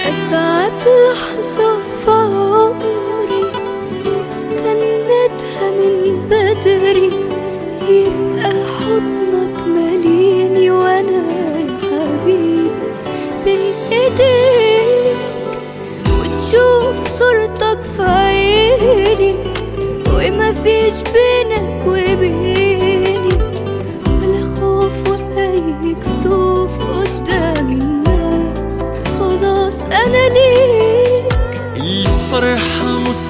أسعد لحظة في عمري استنيتها من بدري يبقى حضنك ماليني وأنا يا حبيبي بين إيديك وتشوف صورتك في عيني ومفيش بينك وبيني ولا خوف وأي كسوف قدام الناس خلاص أنا ليك الفرحة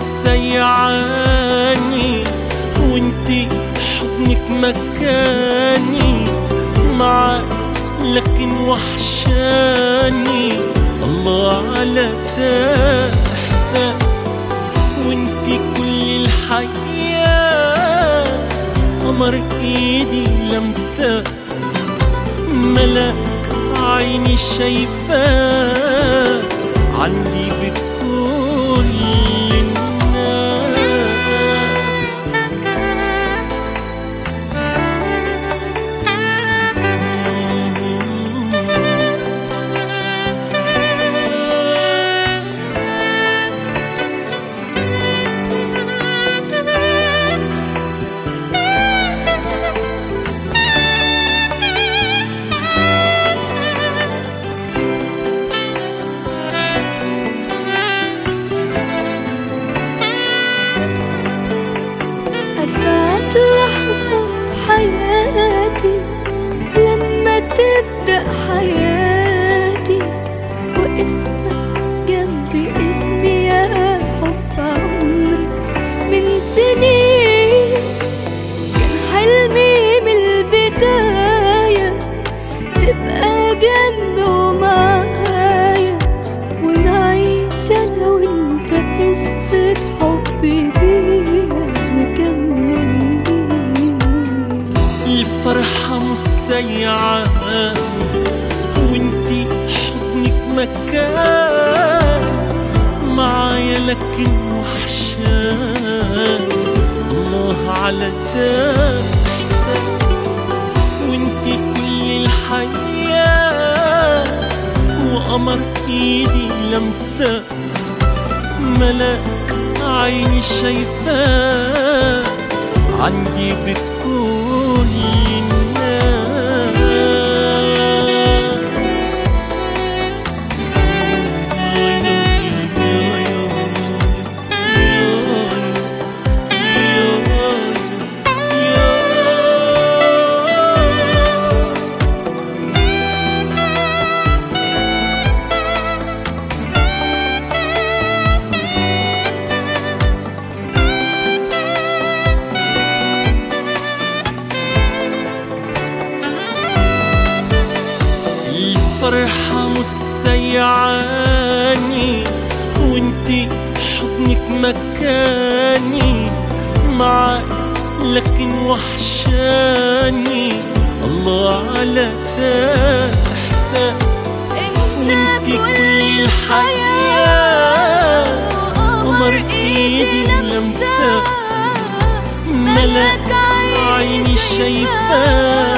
مسيعاني وانتي حضنك مكاني معاك لكن وحشاني الله على ده احساس وانتي كل الحياة قمر ايدي لمسة ملاك عيني شايفاه عندي بكل الناس أسعد لحظة في حياتي لما تبدأ حياتي واسمك جنب اسمي يا حب عمري من سنين كان حلمي من البداية تبقى جنبي ومعايا ونعيش أنا وأنت قصة حب بيها مكملين الفرحة مسيعة وانتي حضنك مكان معايا لكن وحشان الله على ده احساس وانتي كل الحياة وقمر ايدي لمسة ملاك عيني شايفاه عندي بكل الناس الفرحة مسيعاني وانتي حضنك مكاني معاك لكن وحشاني الله على ده احساس انت وانتي كل كل الحياة قمر ايدي لمسة ملاك عيني شايفاه